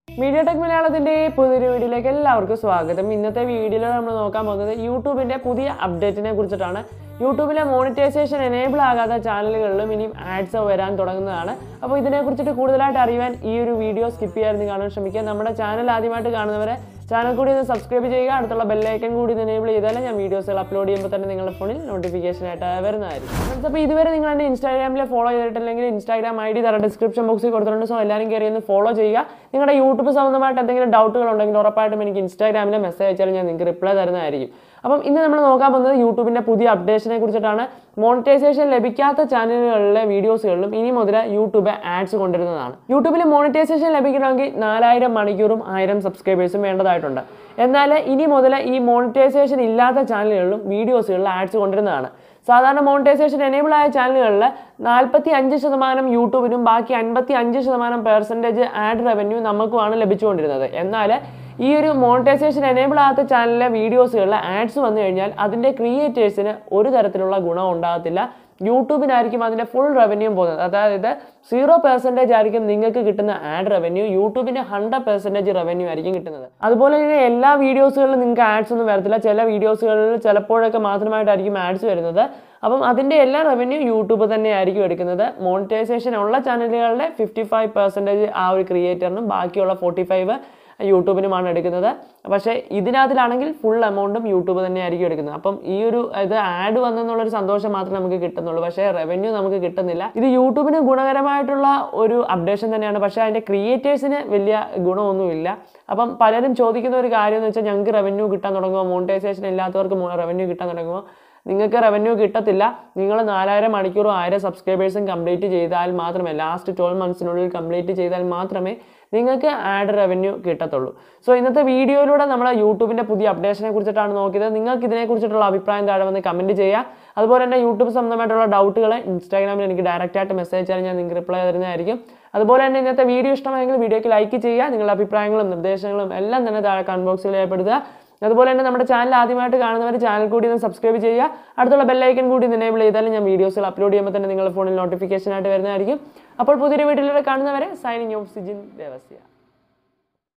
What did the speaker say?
media tech മലയാളത്തിന്റെ പുതിയൊരു വീഡിയോയിലേക്ക് എല്ലാവർക്കും സ്വാഗതം ഇന്നത്തെ വീഡിയോയിൽ നമ്മൾ നോക്കാൻ പോകുന്നത് യൂട്യൂബിന്റെ പുതിയ അപ്ഡേറ്റിനെ കുറിച്ചിട്ടാണ് യൂട്യൂബിലെ മോണിറ്റൈസേഷൻ എനേബിൾ ആകാത്ത ചാനലുകളിലും ഇനിയും ആഡ്സ് വരാൻ തുടങ്ങുന്നതാണ് അപ്പോൾ ഇതിനെക്കുറിച്ചിട്ട് കൂടുതലായിട്ട് അറിയാൻ ഈ ഒരു വീഡിയോ സ്കിപ്പ് ചെയ്യാതെ കാണാൻ ശ്രമിക്കുക നമ്മുടെ ചാനൽ ആദ്യമായിട്ട് കാണുന്നവരെ ചാനൽ കൂടി ഒന്ന് സബ്സ്ക്രൈബ് ചെയ്യുക അടുത്തുള്ള ബെല്ലൈക്കൻ കൂടി ഒന്ന് എനേബിൾ ചെയ്താൽ ഞാൻ വീഡിയോസുകൾ അപ്ലോഡ് ചെയ്യുമ്പോൾ തന്നെ നിങ്ങളുടെ ഫോണിൽ നോട്ടിഫിക്കേഷൻ ആയിട്ട് വരുന്നതായിരിക്കും Friends, അപ്പോൾ ഇതുവരെ നിങ്ങൾ എൻ്റെ ഇൻസ്റ്റാഗ്രാമിൽ ഫോളോ ചെയ്തിട്ടില്ലെങ്കിൽ ഇൻസ്റ്റാഗ്രാം ഐ ഡി തറ ഡിസ്ക്രിപ്ഷൻ ബോക്സിൽ കൊടുത്തിട്ടുണ്ട് സോ എല്ലാവരും കയറി ഒന്ന് ഫോളോ ചെയ്യുക നിങ്ങളുടെ യൂട്യൂബ് സംബന്ധമായിട്ട് എന്തെങ്കിലും ഡൗട്ടുകൾ ഉണ്ടെങ്കിൽ ഉറപ്പായിട്ടും എനിക്ക് ഇൻസ്റ്റാഗ്രാമിൽ മെസ്സേജ് അയച്ചാൽ ഞാൻ നിങ്ങൾക്ക് റിപ്ലൈ തരുന്നതായിരിക്കും അപ്പം ഇന്ന് നമ്മൾ നോക്കാൻ പോകുന്നത് യൂട്യൂബിൻ്റെ പുതിയ അപ്ഡേഷനെ കുറിച്ചിട്ടാണ് മോണിറ്റൈസേഷൻ ലഭിക്കാത്ത ചാനലുകളിലെ വീഡിയോസുകളിലും ഇനി മുതൽ യൂട്യൂബ് ആഡ്സ് കൊണ്ടുവരുന്നതാണ് യൂട്യൂബിൽ മോണിറ്റൈസേഷൻ ലഭിക്കണമെങ്കിൽ നാലായിരം മണിക്കൂറും ആയിരം സബ്സ്ക്രൈബേഴ്സും വേണ്ടതായിട്ടുണ്ട് എന്നാൽ ഇനി മുതൽ ഈ മോണിറ്റൈസേഷൻ ഇല്ലാത്ത ചാനലുകളിലും വീഡിയോസുകളിൽ ആഡ്സ് കൊണ്ടുവരുന്നതാണ് സാധാരണ മോണിറ്റൈസേഷൻ എനേബിൾ ആയ ചാനലുകളിൽ നാൽപ്പത്തി അഞ്ച് ശതമാനം യൂട്യൂബിനും ബാക്കി അൻപത്തി അഞ്ച് ശതമാനം പെർസെൻറ്റേജ് ആഡ് റവന്യൂ നമുക്കുമാണ് ലഭിച്ചുകൊണ്ടിരുന്നത് എന്നാൽ ഈ ഒരു മോണിറ്റൈസേഷൻ എനേബിൾ ആകാത്ത ചാനലിലെ വീഡിയോസുകളിൽ ആഡ്സ് വന്നു കഴിഞ്ഞാൽ അതിൻ്റെ ക്രിയേറ്റേഴ്സിന് ഒരു തരത്തിലുള്ള ഗുണം ഉണ്ടാകത്തില്ല യൂട്യൂബിനായിരിക്കും അതിൻ്റെ ഫുൾ റവന്യൂ പോകുന്നത് അതായത് സീറോ പെർസെൻറ്റേജ് ആയിരിക്കും നിങ്ങൾക്ക് കിട്ടുന്ന ആഡ് റവന്യൂ യൂട്യൂബിന് ഹൺഡ്രഡ് പെർസെൻറ്റേജ് റവന്യൂ ആയിരിക്കും കിട്ടുന്നത് അതുപോലെ തന്നെ എല്ലാ വീഡിയോസുകളിലും നിങ്ങൾക്ക് ആഡ്സ് ഒന്നും വരത്തില്ല ചില വീഡിയോസുകളിൽ ചിലപ്പോഴൊക്കെ മാത്രമായിട്ടായിരിക്കും ആഡ്സ് വരുന്നത് അപ്പം അതിൻ്റെ എല്ലാ റവന്യൂ യൂട്യൂബ് തന്നെ ആയിരിക്കും എടുക്കുന്നത് മോണിറ്റൈസേഷൻ ഉള്ള ചാനലുകളുടെ ഫിഫ്റ്റി ഫൈവ് പെർസെൻറ്റേജ് ആ ഒരു ക്രിയേറ്ററിനും ബാക്കിയുള്ള ഫോർട്ടി ഫൈവ് യൂട്യൂബിനുമാണ് എടുക്കുന്നത് പക്ഷേ ഇതിനകത്തിലാണെങ്കിൽ ഫുൾ എമൗണ്ടും യൂട്യൂബ് തന്നെ ആയിരിക്കും എടുക്കുന്നത് അപ്പം ഈ ഒരു ഇത് ആഡ് വന്നെന്നുള്ളൊരു സന്തോഷം മാത്രമേ നമുക്ക് കിട്ടുന്നുള്ളൂ പക്ഷേ റവന്യൂ നമുക്ക് കിട്ടുന്നില്ല ഇത് യൂട്യൂബിന് ഗുണകരമായിട്ടുള്ള ഒരു അപ്ഡേഷൻ തന്നെയാണ് പക്ഷേ അതിൻ്റെ ക്രിയേറ്റേഴ്സിന് വലിയ ഗുണമൊന്നുമില്ല അപ്പം പലരും ചോദിക്കുന്ന ഒരു കാര്യം എന്ന് വെച്ചാൽ ഞങ്ങൾക്ക് റവന്യൂ കിട്ടാൻ തുടങ്ങുമോ മോണിറ്റൈസേഷൻ ഇല്ലാത്തവർക്ക് റവന്യൂ കിട്ടാൻ തുടങ്ങുമോ നിങ്ങൾക്ക് റവന്യൂ കിട്ടത്തില്ല നിങ്ങൾ നാലായിരം മണിക്കൂറും ആയിരം സബ്സ്ക്രൈബേഴ്സും കംപ്ലീറ്റ് ചെയ്താൽ മാത്രമേ ലാസ്റ്റ് ട്വൽവ് മന്ത്സിനുള്ളിൽ കംപ്ലീറ്റ് ചെയ്താൽ മാത്രമേ നിങ്ങൾക്ക് ആഡ് റവന്യൂ കിട്ടത്തുള്ളൂ സോ ഇന്നത്തെ വീഡിയോയിലൂടെ നമ്മൾ യൂട്യൂബിൻ്റെ പുതിയ അപ്ഡേഷനെ കുറിച്ചിട്ടാണ് നോക്കിയത് നിങ്ങൾക്ക് ഇതിനെക്കുറിച്ചിട്ടുള്ള അഭിപ്രായം താഴെ വന്ന് കമൻറ്റ് ചെയ്യുക അതുപോലെ തന്നെ യൂട്യൂബ് സംബന്ധമായിട്ടുള്ള ഡൗട്ടുകൾ ഇൻസ്റ്റാഗ്രാമിൽ എനിക്ക് ഡയറക്റ്റ് ആയിട്ട് മെസ്സേജ് അയച്ചാൽ ഞാൻ നിങ്ങൾക്ക് റിപ്ലൈ തരുന്നതായിരിക്കും അതുപോലെ തന്നെ ഇന്നത്തെ വീഡിയോ ഇഷ്ടമായെങ്കിൽ വീഡിയോയ്ക്ക് ലൈക്ക് ചെയ്യുക നിങ്ങളുടെ അഭിപ്രായങ്ങളും നിർദ്ദേശങ്ങളും എല്ലാം തന്നെ താഴെ കമന്റ് ബോക്സിൽ രേഖപ്പെടുത്തുക അതുപോലെ തന്നെ നമ്മുടെ ചാനൽ ആദ്യമായിട്ട് കാണുന്നവർ ചാനൽ കൂടി ഒന്ന് സബ്സ്ക്രൈബ് ചെയ്യുക അടുത്തുള്ള ബെല്ലൈക്കൻ കൂടി എനേബിൾ ചെയ്താൽ ഞാൻ വീഡിയോസുകൾ അപ്ലോഡ് ചെയ്യുമ്പോൾ തന്നെ നിങ്ങളുടെ ഫോണിൽ നോട്ടിഫിക്കേഷൻ ആയിട്ട് വരുന്നതായിരിക്കും അപ്പോൾ പുതിയൊരു വീഡിയോയിലൂടെ കാണുന്നവരെ സൈനിങ് ഓഫ് സിജിൻ ദേവസ്യ